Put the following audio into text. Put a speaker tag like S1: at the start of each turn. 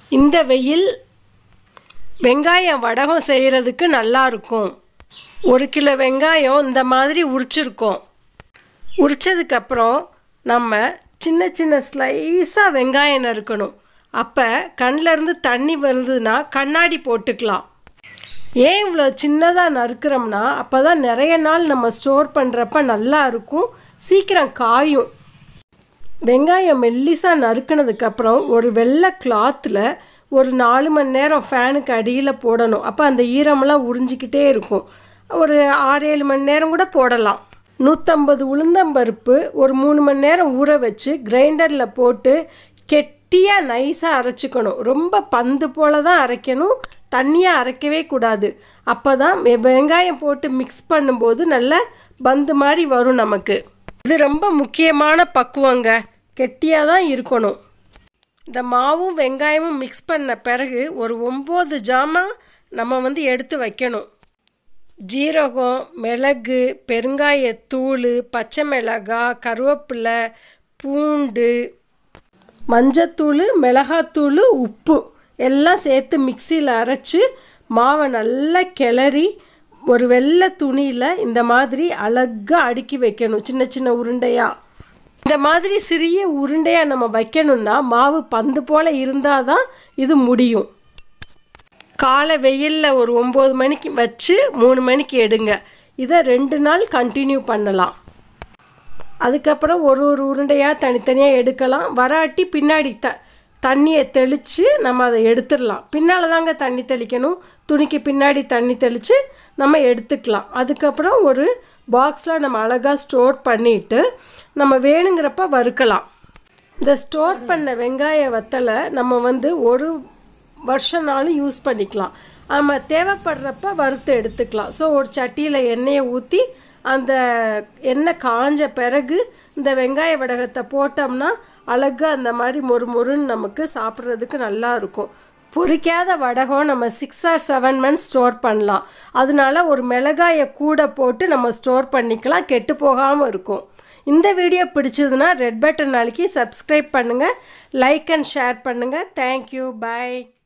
S1: இந்த வெயில் வெங்காயம் வடகம் செய்கிறதுக்கு நல்லா இருக்கும் ஒரு கிலோ வெங்காயம் இந்த மாதிரி உரிச்சிருக்கோம் உரிச்சதுக்கப்புறம் நம்ம சின்ன சின்ன ஸ்லைஸாக வெங்காயம் நறுக்கணும் அப்போ கண்ணிலேருந்து தண்ணி வருதுன்னா கண்ணாடி போட்டுக்கலாம் ஏன் இவ்வளோ சின்னதாக நறுக்கிறோம்னா அப்போ தான் நிறைய நாள் நம்ம ஸ்டோர் பண்ணுறப்ப நல்லா இருக்கும் சீக்கிரம் காயும் வெங்காயம் மெல்லிசாக நறுக்கினதுக்கப்புறம் ஒரு வெள்ளை கிளாத்தில் ஒரு நாலு மணி நேரம் ஃபேனுக்கு அடியில் போடணும் அப்போ அந்த ஈரமெல்லாம் உறிஞ்சிக்கிட்டே இருக்கும் ஒரு ஆறு ஏழு மணி நேரம் கூட போடலாம் நூற்றம்பது உளுந்தம்பருப்பு ஒரு மூணு மணி நேரம் ஊற வச்சு கிரைண்டரில் போட்டு கெட்டியாக நைஸாக அரைச்சிக்கணும் ரொம்ப பந்து போல் தான் அரைக்கணும் தண்ணியாக அரைக்கவே கூடாது அப்போ தான் வெங்காயம் போட்டு மிக்ஸ் பண்ணும்போது நல்ல பந்து மாதிரி வரும் நமக்கு இது ரொம்ப முக்கியமான பக்குவங்க கெட்டியாக தான் இருக்கணும் இந்த மாவும் வெங்காயமும் மிக்ஸ் பண்ண பிறகு ஒரு ஒம்பது ஜாமான் நம்ம வந்து எடுத்து வைக்கணும் ஜீரகம் மிளகு பெருங்காயத்தூள் பச்சை மிளகாய் கருவேப்பிலை பூண்டு மஞ்சத்தூள் மிளகாத்தூள் உப்பு எல்லாம் சேர்த்து மிக்சியில் அரைச்சி மாவை நல்லா கிளறி ஒரு வெள்ளை துணியில் இந்த மாதிரி அழகாக அடுக்கி வைக்கணும் சின்ன சின்ன உருண்டையாக இந்த மாதிரி சிறிய உருண்டையாக நம்ம வைக்கணும்னா மாவு பந்து போல் இருந்தால் தான் இது முடியும் காலை வெயிலில் ஒரு ஒம்பது மணிக்கு வச்சு மூணு மணிக்கு எடுங்க இதை ரெண்டு நாள் கண்டினியூ பண்ணலாம் அதுக்கப்புறம் ஒரு ஒரு உருண்டையாக தனித்தனியாக எடுக்கலாம் வராட்டி பின்னாடி த தண்ணியை தெளித்து நம்ம அதை எடுத்துடலாம் பின்னால் தாங்க தண்ணி தெளிக்கணும் துணிக்கு பின்னாடி தண்ணி தெளித்து நம்ம எடுத்துக்கலாம் அதுக்கப்புறம் ஒரு பாக்ஸில் நம்ம அழகாக ஸ்டோர் பண்ணிவிட்டு நம்ம வேணுங்கிறப்ப வறுக்கலாம் இந்த ஸ்டோர் பண்ண வெங்காய வத்தலை நம்ம வந்து ஒரு வருஷம்னாலும் யூஸ் பண்ணிக்கலாம் நம்ம தேவைப்படுறப்ப வறுத்து எடுத்துக்கலாம் ஸோ ஒரு சட்டியில் எண்ணெயை ஊற்றி அந்த எண்ணெய் காஞ்ச பிறகு இந்த வெங்காய வடகத்தை போட்டோம்னா அழகாக அந்த மாதிரி மொறு மொறுன்னு நமக்கு சாப்பிட்றதுக்கு நல்லா இருக்கும் பொரிக்காத வடகம் நம்ம six or seven months store பண்ணலாம் அதனால ஒரு மிளகாயை கூட போட்டு நம்ம ஸ்டோர் பண்ணிக்கலாம் கெட்டு போகாமல் இருக்கும் இந்த வீடியோ பிடிச்சதுன்னா ரெட் பட்டன் நாளைக்கு சப்ஸ்கிரைப் பண்ணுங்கள் லைக் அண்ட் ஷேர் பண்ணுங்கள் தேங்க்யூ பாய்